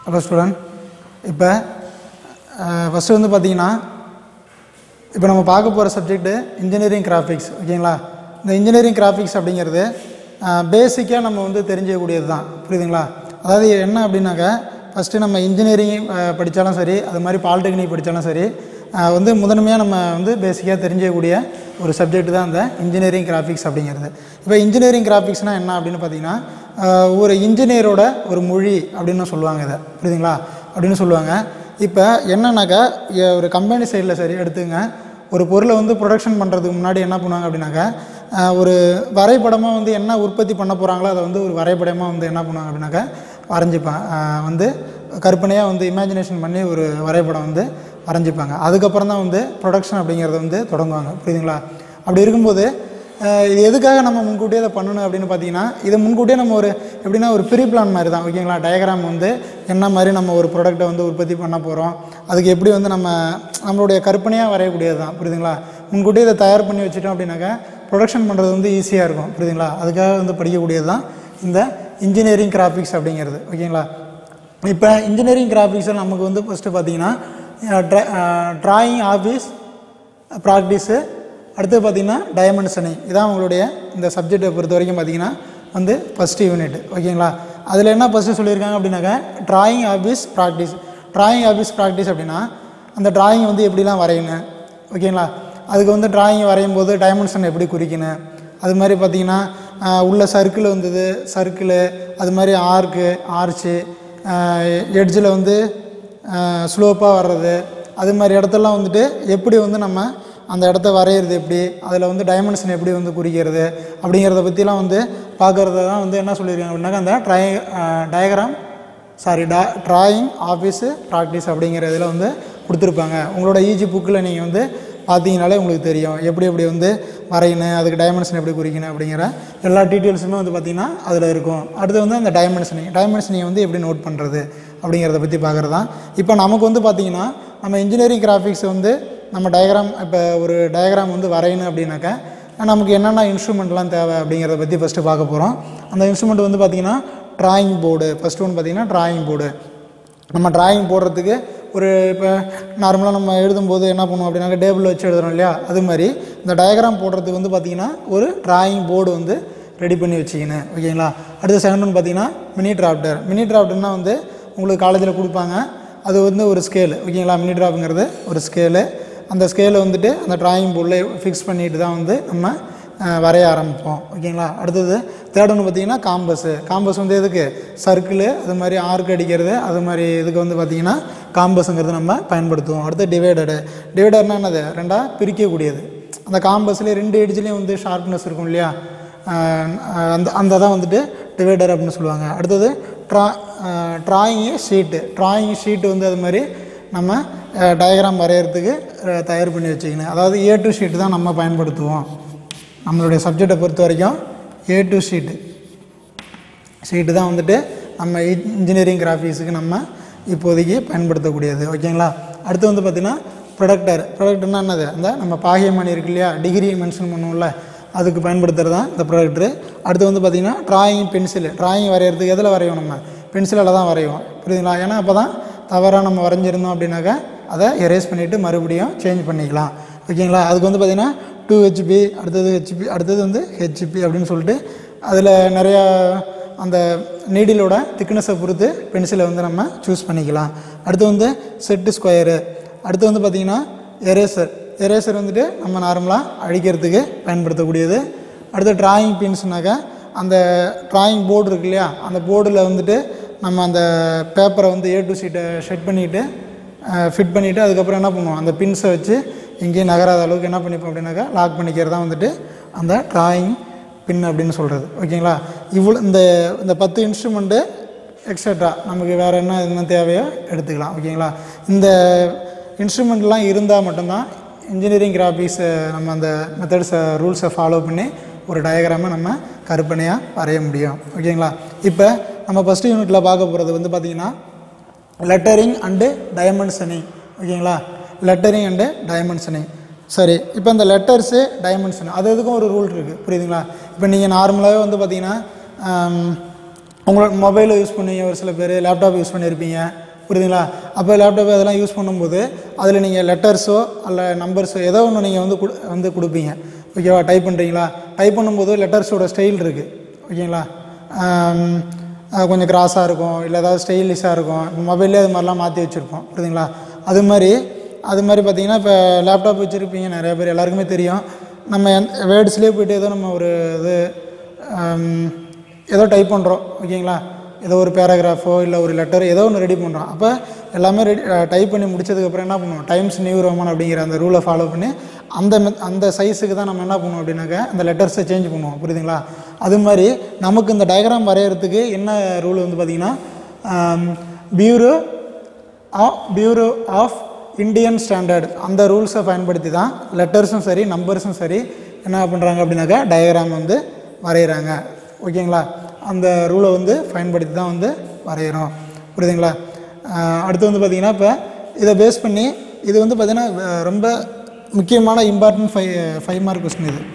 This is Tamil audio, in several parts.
ஹலோ ஸ்டூடெண்ட் இப்போ ஃபஸ்ட்டு வந்து பார்த்தீங்கன்னா இப்போ நம்ம பார்க்க போகிற சப்ஜெக்ட்டு இன்ஜினியரிங் கிராஃபிக்ஸ் ஓகேங்களா இந்த இன்ஜினியரிங் கிராஃபிக்ஸ் அப்படிங்கிறது பேசிக்காக நம்ம வந்து தெரிஞ்சக்கூடியது தான் புரியுதுங்களா அதாவது என்ன அப்படின்னாக்கா ஃபஸ்ட்டு நம்ம இன்ஜினியரிங் படித்தாலும் சரி அது மாதிரி பாலிடெக்னிக் படித்தாலும் சரி அஹ், வந்து முதன்மையாக நம்ம வந்து பேசிக்காக தெரிஞ்சக்கூடிய ஒரு சப்ஜெக்ட் தான் இந்த இன்ஜினியரிங் கிராஃபிக்ஸ் அப்படிங்கிறது இப்போ இன்ஜினியரிங் கிராஃபிக்ஸ்னால் என்ன அப்படின்னு பார்த்தீங்கன்னா அஹ், ஒரு இன்ஜினியரோட ஒரு மொழி அப்படின்னு சொல்லுவாங்க இதை புரியுதுங்களா அப்படின்னு சொல்லுவாங்க இப்போ என்னன்னாக்கா எ- ஒரு கம்பெனி சைடில் சரி எடுத்துங்க ஒரு பொருளை வந்து ப்ரொடக்ஷன் பண்ணுறதுக்கு முன்னாடி என்ன பண்ணுவாங்க அப்படின்னாக்கா அஹ், ஒரு வரைபடமாக வந்து என்ன உற்பத்தி பண்ண போகிறாங்களோ அதை வந்து ஒரு வரைபடமாக வந்து என்ன பண்ணுவாங்க அப்படின்னாக்கா வரைஞ்சிப்பாங்க அஹ், வந்து கற்பனையாக வந்து இமேஜினேஷன் பண்ணி ஒரு வரைபடம் வந்து வரைஞ்சிப்பாங்க அதுக்கப்புறம் தான் வந்து ப்ரொடக்ஷன் அப்படிங்கிறத வந்து தொடங்குவாங்க புரியுதுங்களா அப்படி இருக்கும்போது அஹ், இது எதுக்காக நம்ம முன்கூட்டியே அதை பண்ணணும் அப்படின்னு பார்த்தீங்கன்னா இதை முன்கூட்டியே நம்ம ஒரு எப்படின்னா ஒரு ப்ரீ பிளான் மாதிரி தான் ஓகேங்களா டயக்ராம் வந்து என்ன மாதிரி நம்ம ஒரு ப்ராடக்ட்டை வந்து உற்பத்தி பண்ண போகிறோம் அதுக்கு எப்படி வந்து நம்ம நம்மளுடைய கற்பனையாக வரையக்கூடியது தான் புரியுதுங்களா முன்கூட்டியே இதை தயார் பண்ணி வச்சுட்டோம் அப்படின்னாக்கா ப்ரொடக்ஷன் பண்ணுறது வந்து ஈஸியாக இருக்கும் புரியுதுங்களா அதுக்காக வந்து படிக்கக்கூடியது தான் இந்த இன்ஜினியரிங் கிராஃபிக்ஸ் அப்படிங்கிறது ஓகேங்களா இப்போ இன்ஜினியரிங் கிராஃபிக்ஸில் நமக்கு வந்து ஃபஸ்ட்டு பார்த்தீங்கன்னா ட்ராயிங் ஆஃபீஸ் ப்ராக்டிஸு அடுத்து பார்த்தீங்கன்னா டைமென்ஷனிங் இதான் உங்களுடைய இந்த சப்ஜெக்டை பொறுத்த வரைக்கும் பார்த்தீங்கன்னா வந்து ஃபஸ்ட்டு யூனிட் ஓகேங்களா அதில் என்ன ஃபஸ்ட்டு சொல்லியிருக்காங்க அப்படின்னாக்கா drawing office practice drawing office practice அப்படின்னா அந்த டிராயிங் வந்து எப்படிலாம் வரையணும் ஓகேங்களா அதுக்கு வந்து டிராயிங் வரையும் போது டைமென்ஷன் எப்படி குறிக்கணும் அது மாதிரி பார்த்தீங்கன்னா ஆஹ், உள்ள சர்க்கிள் வந்தது சர்க்கிளு அது மாதிரி ஆர்க்கு ஆர்ச்சு எட்ஜில் வந்து ஸ்லோப்பாக வர்றது அது மாதிரி இடத்தெல்லாம் வந்துட்டு எப்படி வந்து நம்ம அந்த இடத்த வரைகிறது எப்படி அதில் வந்து டைமென்ஷன் எப்படி வந்து குறிக்கிறது அப்படிங்கிறத பற்றிலாம் வந்து பார்க்குறது தான் வந்து என்ன சொல்லியிருக்காங்க அப்படின்னாக்கா அந்த ட்ரை டயக்ராம் சாரி டா ட்ராயிங் ஆஃபீஸு ப்ராக்டிஸ் அப்படிங்கிற இதில் வந்து கொடுத்துருப்பாங்க உங்களோட ஈஜி புக்கில் நீங்கள் வந்து பார்த்தீங்கனாலே உங்களுக்கு தெரியும் எப்படி எப்படி வந்து வரையணும் அதுக்கு டைமென்ஷன் எப்படி குறிக்கணும் அப்படிங்கிற எல்லா டீட்டெயில்ஸுமே வந்து பார்த்திங்கன்னா அதில் இருக்கும் அடுத்து வந்து அந்த டைமென்ஷனிங் டைமென்ஷனிங் வந்து எப்படி நோட் பண்ணுறது அப்படிங்கிறத பற்றி பார்க்குறது தான் இப்போ நமக்கு வந்து பார்த்திங்கன்னா நம்ம இன்ஜினியரிங் கிராஃபிக்ஸ் வந்து நம்ம டயக்ராம் இப்போ ஒரு டயக்ராம் வந்து வரையணும் அப்படின்னாக்கா நமக்கு என்னென்ன இன்ஸ்ட்ருமெண்ட்லாம் தேவை அப்படிங்கிறத பற்றி ஃபஸ்ட்டு பார்க்க போகிறோம் அந்த இன்ஸ்ட்ருமெண்ட் வந்து பார்த்திங்கன்னா ட்ராயிங் போர்டு ஃபஸ்ட்டு ஒன்று பார்த்திங்கன்னா ட்ராயிங் போர்டு நம்ம டிராயிங் போடுறதுக்கு ஒரு இப்போ நார்மலாக நம்ம எழுதும்போது என்ன பண்ணுவோம் அப்படின்னாக்க டேபிளில் வச்சு எழுதுறோம் இல்லையா அது மாதிரி இந்த டயக்ராம் போடுறதுக்கு வந்து பார்த்திங்கன்னா ஒரு டிராயிங் போர்டு வந்து ரெடி பண்ணி வச்சுக்கணும் ஓகேங்களா அடுத்த செகண்ட் ஒன்று பார்த்தீங்கன்னா மினி டிராஃப்டர் மினி டிராஃப்டர்னா வந்து உங்களுக்கு காலேஜில் கொடுப்பாங்க அது வந்து ஒரு ஸ்கேலு ஓகேங்களா மினி டிராஃப்ட்ங்கிறது ஒரு ஸ்கேலு அந்த ஸ்கேலை வந்துட்டு அந்த டிராயிங் போர்டில் ஃபிக்ஸ் பண்ணிட்டு தான் வந்து நம்ம அஹ், வரைய ஆரம்பிப்போம் ஓகேங்களா அடுத்தது தேர்ட் ஒன்று பார்த்தீங்கன்னா காம்பஸு காம்பஸ் வந்து எதுக்கு சர்க்கிளு அது மாதிரி ஆர்க் அடிக்கிறது அது மாதிரி இதுக்கு வந்து பார்த்தீங்கன்னா காம்பஸுங்கிறது நம்ம பயன்படுத்துவோம் அடுத்து டிவைடடு டிவைடர்னா என்னது ரெண்டாக பிரிக்கக்கூடியது அந்த காம்பஸ்லேயே ரெண்டு எட்ஜ்லேயும் வந்து ஷார்ப்னஸ் இருக்கும் இல்லையா அஹ், அந்த அந்த தான் வந்துட்டு டிவைடர் அப்படின்னு சொல்லுவாங்க அடுத்தது draw drawing sheet drawing sheet வந்து அது மாதிரி நம்ம டயக்ராம் வரைகிறதுக்கு அஹ், தயார் பண்ணி வச்சுக்கணும் அதாவது ஏ டு ஷீட்டு தான் நம்ம பயன்படுத்துவோம் நம்மளுடைய சப்ஜெக்டை பொறுத்த வரைக்கும் ஏ டு ஷீட்டு ஷீட்டு தான் வந்துட்டு நம்ம இன்ஜினியரிங் கிராஃபிக்ஸுக்கு நம்ம இப்போதைக்கு பயன்படுத்தக்கூடியது ஓகேங்களா அடுத்து வந்து பார்த்திங்கன்னா ப்ரொடக்டர் ப்ரொடக்டர்னா என்னது அந்த நம்ம பாகியமணி இருக்கு இல்லையா டிகிரி மென்ஷன் பண்ணுவோம்ல அதுக்கு பயன்படுத்துகிறது தான் இந்த ப்ரொடக்டரு அடுத்து வந்து பார்த்திங்கன்னா ட்ராயிங் பென்சில் ட்ராயிங் வரைகிறதுக்கு எதில் வரைவோம் நம்ம பென்சிலில் தான் வரைவோம் புரியுதுங்களா ஏன்னா அப்போ தான் தவறாக நம்ம வரைஞ்சிருந்தோம் அப்படின்னாக்கா அதை எரேஸ் பண்ணிவிட்டு மறுபடியும் சேஞ்ச் பண்ணிக்கலாம் ஓகேங்களா அதுக்கு வந்து பார்த்திங்கன்னா டூ ஹெச்பி அடுத்தது ஹெச்பி அடுத்தது வந்து ஹெச்பி அப்படின்னு சொல்லிட்டு அதில் நிறையா அந்த நீடிலோட திக்னஸை பொறுத்து பென்சிலை வந்து நம்ம சூஸ் பண்ணிக்கலாம் அடுத்து வந்து செட்டு ஸ்கொயரு அடுத்து வந்து பார்த்திங்கன்னா எரேசர் எரேசர் வந்துட்டு நம்ம நார்மலாக அழிக்கிறதுக்கு பயன்படுத்தக்கூடியது அடுத்து டிராயிங் பின்ஸ்னாக்கா அந்த டிராயிங் போர்டு இருக்கு இல்லையா அந்த போர்டில் வந்துட்டு நம்ம அந்த பேப்பரை வந்து ஏ டு சீட்டை ஷெட் பண்ணிவிட்டு ஃபிட் பண்ணிவிட்டு அதுக்கப்புறம் என்ன பண்ணுவோம் அந்த பின்ஸை வச்சு எங்கேயும் நகராத அளவுக்கு என்ன பண்ணிப்போம் அப்படின்னாக்கா லாக் பண்ணிக்கிறது தான் வந்துட்டு அந்த டிராயிங் பின் அப்படின்னு சொல்கிறது ஓகேங்களா இவ்வளோ இந்த இந்த பத்து இன்ஸ்ட்ருமெண்ட்டு எக்ஸட்ரா நமக்கு வேறு என்ன என்ன தேவையோ எடுத்துக்கலாம் ஓகேங்களா இந்த இன்ஸ்ட்ருமெண்ட்லாம் இருந்தால் மட்டும்தான் இன்ஜினியரிங் கிராஃபிக்ஸ் நம்ம அந்த மெத்தட்ஸை ரூல்ஸை ஃபாலோ பண்ணி ஒரு டயக்ராமை நம்ம கற்பனையாக வரைய முடியும் ஓகேங்களா இப்போ நம்ம ஃபஸ்ட்டு யூனிட்டில் பார்க்க போகிறது வந்து பார்த்திங்கன்னா லெட்டரிங் அண்டு டைமென்ஷனிங் ஓகேங்களா லெட்டரிங் அண்டு டைமென்ஷனிங் சரி இப்போ இந்த லெட்டர்ஸு டைமென்ஷன் அது எதுக்கும் ஒரு ரூல் இருக்குது புரியுதுங்களா இப்போ நீங்கள் நார்மலாகவே வந்து பார்த்தீங்கன்னா உங்களோட மொபைலை யூஸ் பண்ணுவீங்க ஒரு சில பேர் லேப்டாப் யூஸ் பண்ணியிருப்பீங்க புரியுதுங்களா அப்போ லேப்டாப் அதெல்லாம் யூஸ் பண்ணும்போது அதில் நீங்கள் லெட்டர்ஸோ அல்ல நம்பர்ஸோ ஏதோ ஒன்று நீங்கள் வந்து கொடு வந்து கொடுப்பீங்க ஓகேவா டைப் பண்ணுறீங்களா டைப் பண்ணும்போது லெட்டர்ஸோட ஸ்டைல் இருக்குது ஓகேங்களா ஆம், அது கொஞ்சம் கிராஸாக இருக்கும் இல்லை ஏதாவது ஸ்டைலிஷாக இருக்கும் மொபைல்லே அது மாதிரிலாம் மாற்றி வச்சுருப்போம் புரியுதுங்களா அது மாதிரி அது மாதிரி பார்த்தீங்கன்னா இப்போ லேப்டாப் வச்சுருப்பீங்க நிறைய பேர் எல்லாருக்குமே தெரியும் நம்ம வேர்ட்ஸ்லேயே போயிட்டு ஏதோ நம்ம ஒரு இது ஆம், ஏதோ டைப் பண்ணுறோம் ஓகேங்களா ஏதோ ஒரு பேராகிராஃபோ இல்லை ஒரு லெட்டர் ஏதோ ஒன்று ரெடி பண்ணுறோம் அப்போ எல்லாமே ரெடி டைப் பண்ணி முடிச்சதுக்கப்புறம் என்ன பண்ணுவோம் டைம்ஸ் நியூ ரோமன் அப்படிங்கிற அந்த ரூலை ஃபாலோ பண்ணி அந்த மெத் அந்த சைஸுக்கு தான் நம்ம என்ன பண்ணுவோம் அப்படின்னாக்க அந்த லெட்டர்ஸை சேஞ்ச் பண்ணுவோம் புரியுதுங்களா அது மாதிரி நமக்கு இந்த டயக்ராம் வரைகிறதுக்கு என்ன ரூல் வந்து பார்த்திங்கன்னா bureau bureau of Indian standard அந்த ரூல்ஸை பயன்படுத்தி தான் லெட்டர்ஸும் சரி நம்பர்ஸும் சரி என்ன பண்ணுறாங்க அப்படின்னாக்கா டயக்ராம் வந்து வரைகிறாங்க ஓகேங்களா அந்த ரூலை வந்து பயன்படுத்தி தான் வந்து வரைகிறோம் புரியுதுங்களா ஆஹ் அடுத்து வந்து பார்த்திங்கன்னா இப்போ இதை பேஸ் பண்ணி இது வந்து பார்த்திங்கன்னா அஹ் ரொம்ப முக்கியமான important five five mark question இது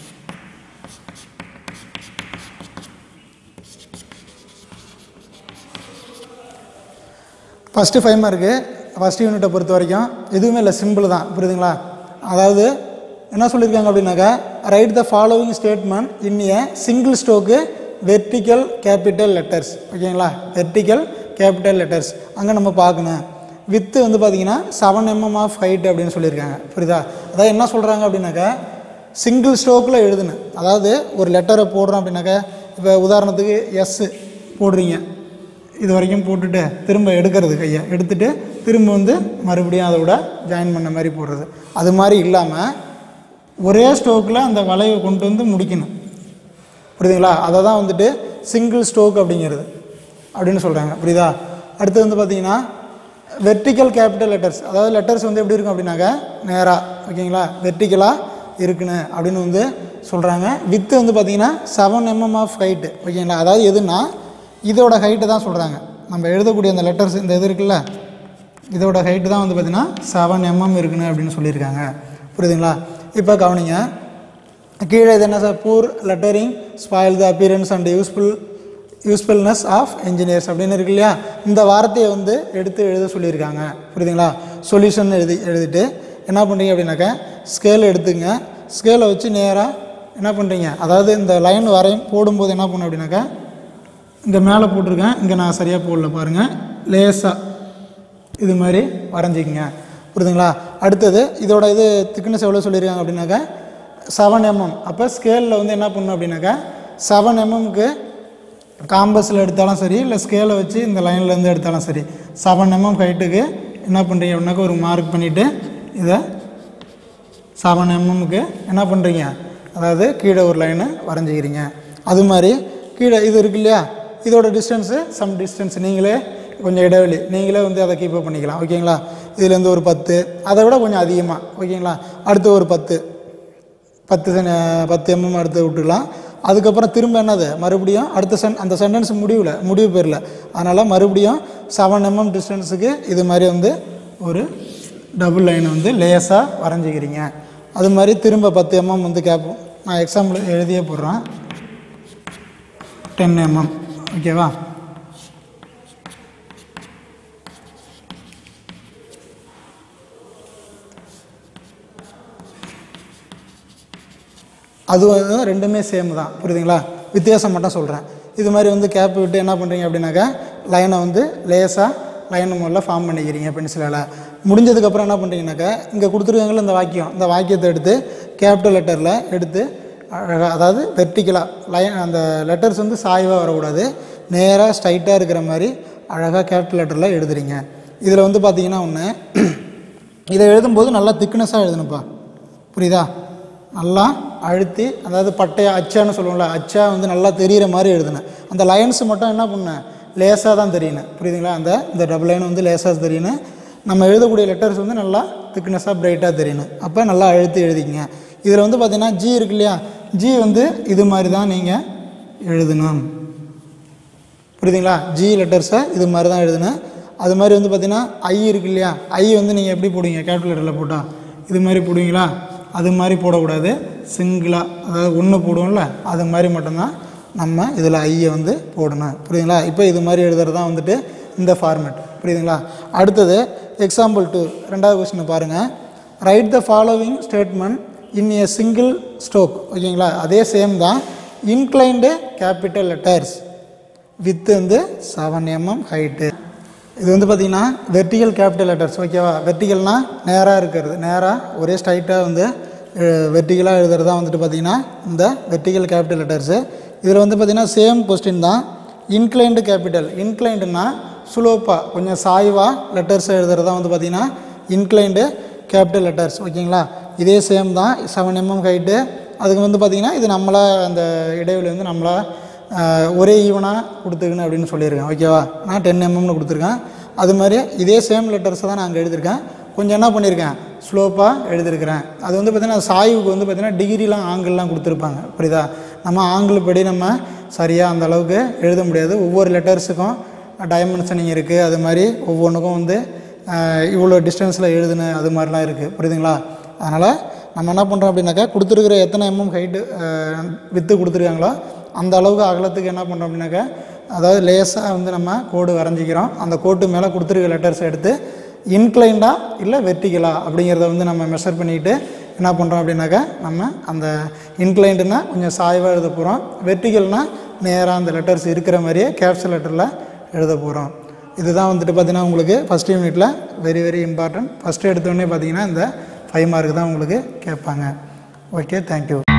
ஃபஸ்ட்டு ஃபைவ் மார்க்கு ஃபஸ்ட் யூனிட்டை பொறுத்த வரைக்கும் எதுவுமே இல்லை சிம்பிள் தான் புரியுதுங்களா அதாவது என்ன சொல்லியிருக்காங்க அப்படின்னாக்கா write the following statement in a single stroke vertical capital letters ஓகேங்களா வெர்டிக்கல் கேபிட்டல் லெட்டர்ஸ் அங்கே நம்ம பார்க்கணும் வித்து வந்து பார்த்தீங்கன்னா செவன் எம்எம் ஆஃப் ஹைட் அப்படின்னு சொல்லியிருக்காங்க புரியுதா அதாவது என்ன சொல்கிறாங்க அப்படின்னாக்கா சிங்கிள் ஸ்ட்ரோக்கில் எழுதுனேன் அதாவது ஒரு லெட்டரை போடுறோம் அப்படின்னாக்கா இப்போ உதாரணத்துக்கு எஸ்ஸு போடுறீங்க இது வரைக்கும் போட்டுட்டு திரும்ப எடுக்கிறது கையை எடுத்துட்டு திரும்ப வந்து மறுபடியும் அதை விட ஜாயின் பண்ண மாதிரி போடுறது அது மாதிரி இல்லாமல் ஒரே ஸ்ட்ரோக்கில் அந்த வளைவை கொண்டு வந்து முடிக்கணும் புரியுதுங்களா அதை தான் வந்துட்டு சிங்கிள் ஸ்ட்ரோக் அப்படிங்கிறது அப்படின்னு சொல்கிறாங்க புரியுதா அடுத்து வந்து பார்த்தீங்கன்னா வெர்டிக்கல் கேபிட்டல் லெட்டர்ஸ் அதாவது லெட்டர்ஸ் வந்து எப்படி இருக்கும் அப்படின்னாக்கா நேராக ஓகேங்களா வெர்டிக்கலாக இருக்குன்னு அப்படின்னு வந்து சொல்கிறாங்க வித்து வந்து பார்த்தீங்கன்னா செவன் எம்எம் ஆஃப் ஹைட்டு ஓகேங்களா அதாவது எதுனா இதோட ஹைட்டு தான் சொல்கிறாங்க நம்ம எழுதக்கூடிய அந்த லெட்டர்ஸ் இந்த இது இருக்குல்ல இதோட ஹைட்டு தான் வந்து பார்த்தீங்கன்னா செவன் எம்எம் இருக்குன்னு அப்படின்னு சொல்லியிருக்காங்க புரியுதுங்களா இப்போ கவனிங்க கீழே இது என்ன sir poor lettering spoil the appearance and useful usefulness of engineers அப்படின்னு இருக்கு இல்லையா இந்த வார்த்தையை வந்து எடுத்து எழுத சொல்லியிருக்காங்க புரியுதுங்களா சொல்யூஷன் எழுதி எழுதிட்டு என்ன பண்ணுறீங்க அப்படின்னாக்கா ஸ்கேல் எடுத்துங்க ஸ்கேலை வச்சு நேராக என்ன பண்ணுறீங்க அதாவது இந்த லைன் வரையும் போடும்போது என்ன பண்ணும் அப்படின்னாக்கா இங்கே மேலே போட்டிருக்கேன் இங்கே நான் சரியாக போடல பாருங்கள் லேசாக இது மாதிரி வரைஞ்சிக்கங்க புரியுதுங்களா அடுத்தது இதோட இது திக்னஸ் எவ்வளோ சொல்லியிருக்காங்க அப்படின்னாக்கா செவன் எம்எம் அப்போ ஸ்கேலில் வந்து என்ன பண்ணணும் அப்படின்னாக்கா செவன் எம்எம்க்கு காம்பஸில் எடுத்தாலும் சரி இல்லை ஸ்கேலை வச்சு இந்த லைன்லேருந்து எடுத்தாலும் சரி செவன் எம்எம் ஹைட்டுக்கு என்ன பண்ணுறீங்க அப்படின்னாக்கா ஒரு மார்க் பண்ணிவிட்டு இதை செவன் எம்எம்க்கு என்ன பண்ணுறீங்க அதாவது கீழே ஒரு லைனை வரைஞ்சிக்கிறீங்க அது மாதிரி கீழே இது இருக்கு இல்லையா இதோட டிஸ்டன்ஸு சம் டிஸ்டன்ஸ் நீங்களே கொஞ்சம் இடைவெளி நீங்களே வந்து அதை கீப் அப் பண்ணிக்கலாம் ஓகேங்களா இதுலேருந்து ஒரு பத்து அதை விட கொஞ்சம் அதிகமாக ஓகேங்களா அடுத்து ஒரு பத்து பத்து சென் பத்து எம்எம் அடுத்து விட்டுக்கலாம் அதுக்கப்புறம் திரும்ப என்னது மறுபடியும் அடுத்த சென் அந்த சென்டென்ஸ் முடிவில் முடிவு பெறல அதனால் மறுபடியும் செவன் எம்எம் டிஸ்டன்ஸுக்கு இது மாதிரி வந்து ஒரு டபுள் லைன் வந்து லேஸாக வரைஞ்சிக்கிறீங்க அது மாதிரி திரும்ப பத்து எம்எம் வந்து கேட்போம் நான் எக்ஸாம்பிள் எழுதியே போடுறேன் டென் எம்எம் ஓகேவா அது வந்து ரெண்டுமே சேம் தான் புரியுதுங்களா வித்தியாசம் மட்டும் சொல்கிறேன் இது மாதிரி வந்து கேப் விட்டு என்ன பண்ணுறீங்க அப்படின்னாக்கா லைனை வந்து லேஸாக லைன் மூலில் ஃபார்ம் பண்ணிக்கிறீங்க பென்சிலால் முடிஞ்சதுக்கப்புறம் என்ன பண்ணுறீங்கனாக்கா இங்கே கொடுத்துருக்காங்கல்ல இந்த வாக்கியம் இந்த வாக்கியத்தை எடுத்து கேபிட்டல் லெட்டரில் எடுத்து அழகாக அதாவது வெர்டிக்கலாக லைன் அந்த லெட்டர்ஸ் வந்து சாய்வாக வரக்கூடாது நேராக ஸ்ட்ரைட்டாக இருக்கிற மாதிரி அழகாக கேபிட்டல் லெட்டரில் எழுதுறீங்க இதில் வந்து பார்த்தீங்கன்னா ஒன்று இதை எழுதும்போது நல்லா திக்னஸாக எழுதணும்ப்பா புரியுதா நல்லா அழுத்தி அதாவது பட்டையா அச்சான்னு சொல்லுவோம்ல அச்சா வந்து நல்லா தெரிகிற மாதிரி எழுதுனேன் அந்த லைன்ஸ் மட்டும் என்ன பண்ணேன் லேசாக தான் தெரியணும் புரியுதுங்களா அந்த இந்த டபுள் லைன் வந்து லேசாக தெரியணும் நம்ம எழுதக்கூடிய லெட்டர்ஸ் வந்து நல்லா திக்னஸாக பிரைட்டாக தெரியணும் அப்போ நல்லா அழுத்தி எழுதிக்கங்க இதில் வந்து பார்த்தீங்கன்னா ஜி இருக்கு இல்லையா ஜி வந்து இது மாதிரி தான் நீங்கள் எழுதணும் புரியுதுங்களா ஜி லெட்டர்ஸை இது மாதிரி தான் எழுதணும் அது மாதிரி வந்து பார்த்தீங்கன்னா ஐ இருக்கு இல்லையா ஐ வந்து நீங்கள் எப்படி போடுவீங்க கேல்குலேட்டரில் போட்டால் இது மாதிரி போடுவீங்களா அது மாதிரி போடக்கூடாது சிங்கிளாக அதாவது ஒன்று போடுவோம்ல அது மாதிரி மட்டும்தான் நம்ம இதில் ஐயை வந்து போடணும் புரியுதுங்களா இப்போ இது மாதிரி எழுதுறது தான் வந்துட்டு இந்த ஃபார்மேட் புரியுதுங்களா அடுத்தது எக்ஸாம்பிள் டூ ரெண்டாவது கொஸ்டின் பாருங்கள் write the following statement in a single stroke ஓகேங்களா அதே சேம் தான் இன்க்ளைண்டு கேபிட்டல் லெட்டர்ஸ் வித் வந்து செவன் எம்எம் ஹைட்டு இது வந்து பார்த்திங்கன்னா வெர்டிகல் கேபிட்டல் லெட்டர்ஸ் ஓகேவா வெர்டிகல்னால் நேராக இருக்கிறது நேராக ஒரே ஸ்ட்ரைட்டாக வந்து வெர்டிகலாக எழுதுறது தான் வந்துட்டு பார்த்திங்கன்னா இந்த வெர்டிகல் கேபிட்டல் லெட்டர்ஸு இதில் வந்து பார்த்திங்கன்னா சேம் கொஸ்டின் தான் இன்க்ளைண்டு கேபிட்டல் இன்க்ளைண்டுனா ஸ்லோப்பாக கொஞ்சம் சாய்வாக லெட்டர்ஸ் எழுதுறது தான் வந்து பார்த்திங்கன்னா இன்க்ளைண்டு கேபிட்டல் லெட்டர்ஸ் ஓகேங்களா இதே சேம் தான் செவன் எம்எம் ஹைட்டு அதுக்கு வந்து பார்த்திங்கன்னா இது நம்மளா அந்த இடைவெளி வந்து நம்மளா ஆஹ், ஒரே ஈவனாக கொடுத்துக்கணும் அப்படின்னு சொல்லியிருக்கேன் ஓகேவா நான் டென் எம்எம்னு கொடுத்துருக்கேன் அது மாதிரி இதே சேம் லெட்டர்ஸை தான் நான் அங்கே எழுதியிருக்கேன் கொஞ்சம் என்ன பண்ணியிருக்கேன் ஸ்லோப்பாக எழுதியிருக்கிறேன் அது வந்து பார்த்திங்கன்னா சாய்வுக்கு வந்து பார்த்திங்கன்னா டிகிரிலாம் ஆங்கிள்லாம் கொடுத்துருப்பாங்க புரியுதா நம்ம ஆங்கிள் படி நம்ம சரியாக அந்த அளவுக்கு எழுத முடியாது ஒவ்வொரு லெட்டர்ஸுக்கும் டைமென்ஷனிங் இருக்குது அது மாதிரி ஒவ்வொன்றுக்கும் வந்து ஆஹ், இவ்வளோ டிஸ்டன்ஸில் எழுதுன அது மாதிரிலாம் இருக்குது புரியுதுங்களா அதனால் நம்ம என்ன பண்ணுறோம் அப்படின்னாக்கா கொடுத்துருக்குற எத்தனை எம்எம் ஹைட்டு வித்து கொடுத்துருக்காங்களோ அந்த அளவுக்கு அகலத்துக்கு என்ன பண்ணுறோம் அப்படின்னாக்கா அதாவது லேஸாக வந்து நம்ம கோடு வரைஞ்சிக்கிறோம் அந்த கோட்டு மேலே கொடுத்துருக்க லெட்டர்ஸ் எடுத்து இன்க்ளைண்டா இல்லை வெர்டிகலா அப்படிங்கிறத வந்து நம்ம மெஷர் பண்ணிக்கிட்டு என்ன பண்ணுறோம் அப்படின்னாக்கா நம்ம அந்த இன்க்ளைண்டுனா கொஞ்சம் சாய்வாக எழுத போகிறோம் வெர்டிகல்னா நேராக அந்த லெட்டர்ஸ் இருக்கிற மாதிரியே கேப்சல் லெட்டரில் எழுத போகிறோம் இதுதான் வந்துட்டு பார்த்தீங்கன்னா உங்களுக்கு ஃபஸ்ட் யூனிட்டில் வெரி வெரி இம்பார்ட்டன்ட் ஃபஸ்ட்டு எடுத்தோடனே பார்த்தீங்கன்னா இந்த ஃபைவ் மார்க் தான் உங்களுக்கு கேட்பாங்க ஓகே தேங்க்யூ